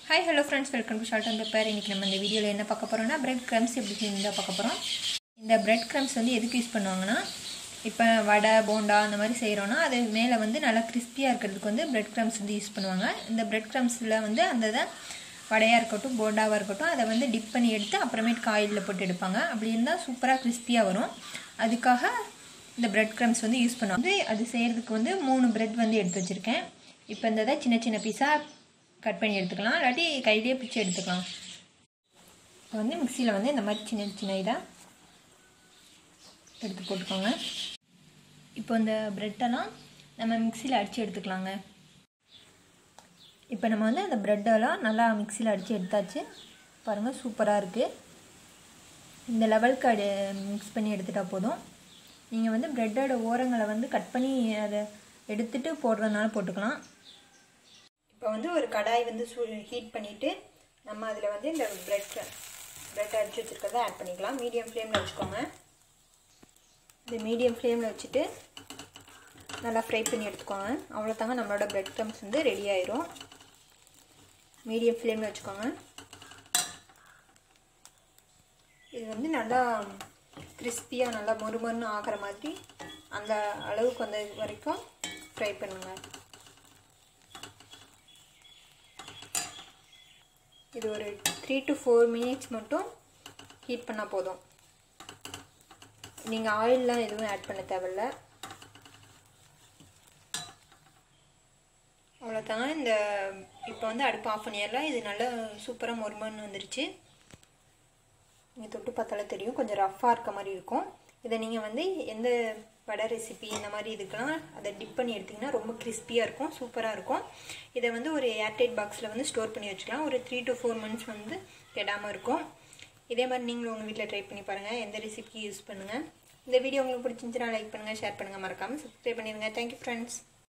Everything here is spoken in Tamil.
hi hello friends welcome to short and pair இன்றைக்கி நம்ம இந்த வீடியோவில் என்ன பார்க்க போகிறோம்னா பிரெட் க்ரம்ஸ் எப்படி செஞ்சு பார்க்க போகிறோம் இந்த பிரெட் க்ரம்ஸ் வந்து எதுக்கு யூஸ் பண்ணுவாங்கன்னா இப்போ வடை போண்டா அந்த மாதிரி செய்கிறோன்னா அது மேலே வந்து நல்லா கிறிஸ்பியாக இருக்கிறதுக்கு வந்து பிரெட் க்ரம்ஸ் வந்து யூஸ் பண்ணுவாங்க இந்த பிரெட் க்ரம்ஸில் வந்து அந்த இதை வடையாக இருக்கட்டும் போண்டாவாக இருக்கட்டும் அதை வந்து டிப் பண்ணி எடுத்து அப்புறமேட்டு காயிலில் போட்டு எடுப்பாங்க அப்படி இருந்தால் சூப்பராக கிறிஸ்பியாக வரும் அதுக்காக இந்த பிரெட் க்ரம்ஸ் வந்து யூஸ் பண்ணுவாங்க வந்து அது செய்கிறதுக்கு வந்து மூணு பிரெட் வந்து எடுத்து வச்சுருக்கேன் இப்போ இந்த இதை சின்ன சின்ன பீஸாக கட் பண்ணி எடுத்துக்கலாம் இல்லாட்டி கையிலேயே பிச்சு எடுத்துக்கலாம் இப்போ வந்து மிக்சியில் வந்து இந்த மாதிரி சின்ன சின்ன இதாக எடுத்து போட்டுக்கோங்க இப்போ இந்த ப்ரெட்டெல்லாம் நம்ம மிக்சியில் அடித்து எடுத்துக்கலாங்க இப்போ நம்ம வந்து அந்த ப்ரெட்டெல்லாம் நல்லா மிக்சியில் அடித்து எடுத்தாச்சு பாருங்கள் சூப்பராக இருக்குது இந்த லெவலுக்கு அடி மிக்ஸ் பண்ணி எடுத்துட்டால் போதும் நீங்கள் வந்து ப்ரெட்டோட ஓரங்களை வந்து கட் பண்ணி அதை எடுத்துகிட்டு போடுறதுனால போட்டுக்கலாம் இப்போ வந்து ஒரு கடாய் வந்து சூ ஹீட் பண்ணிவிட்டு நம்ம அதில் வந்து இந்த ப்ரெட் ப்ரெட் அடித்து வச்சுருக்கிறத ஆட் பண்ணிக்கலாம் மீடியம் ஃப்ளேமில் வச்சுக்கோங்க இந்த மீடியம் ஃப்ளேமில் வச்சுட்டு நல்லா ஃப்ரை பண்ணி எடுத்துக்கோங்க அவ்வளோதாங்க நம்மளோட ப்ரெட் க்ரம்ஸ் வந்து ரெடி ஆயிரும் மீடியம் ஃப்ளேமில் வச்சுக்கோங்க இது வந்து நல்லா கிறிஸ்பியாக நல்லா மொறுமொறுன்னு ஆகிற மாதிரி அந்த அளவுக்கு வந்த வரைக்கும் ஃப்ரை பண்ணுங்கள் இது ஒரு த்ரீ டு ஃபோர் மினிட்ஸ் மட்டும் ஹீட் பண்ணால் போதும் நீங்கள் ஆயிலெலாம் எதுவும் ஆட் பண்ண தேவையில்ல அவ்வளோதாங்க இந்த இப்போ வந்து அடுப்பு ஆஃப் பண்ணிடலாம் இது நல்லா சூப்பராக மொறுமன்னு வந்துருச்சு நீங்கள் தொட்டு பார்த்தாலே தெரியும் கொஞ்சம் ரஃப்பாக இருக்க மாதிரி இருக்கும் இதை நீங்கள் வந்து எந்த வடை ரெசிபி இந்த மாதிரி இதுக்கெல்லாம் அதை டிப் பண்ணி எடுத்திங்கன்னா ரொம்ப கிறிஸ்பியாக இருக்கும் சூப்பராக இருக்கும் இதை வந்து ஒரு ஏர்டைட் பாக்ஸில் வந்து ஸ்டோர் பண்ணி வச்சுக்கலாம் ஒரு த்ரீ டு ஃபோர் மந்த்ஸ் வந்து கெடாமல் இருக்கும் இதே மாதிரி நீங்களும் உங்கள் வீட்டில் ட்ரை பண்ணி பாருங்கள் எந்த ரெசிபிக்கு யூஸ் பண்ணுங்கள் இந்த வீடியோ உங்களுக்கு பிடிச்சிருந்துச்சுன்னா லைக் பண்ணுங்கள் ஷேர் பண்ணுங்கள் மறக்காமல் சப்ஸ்கிரைப் பண்ணிடுங்க தேங்க்யூ ஃப்ரெண்ட்ஸ்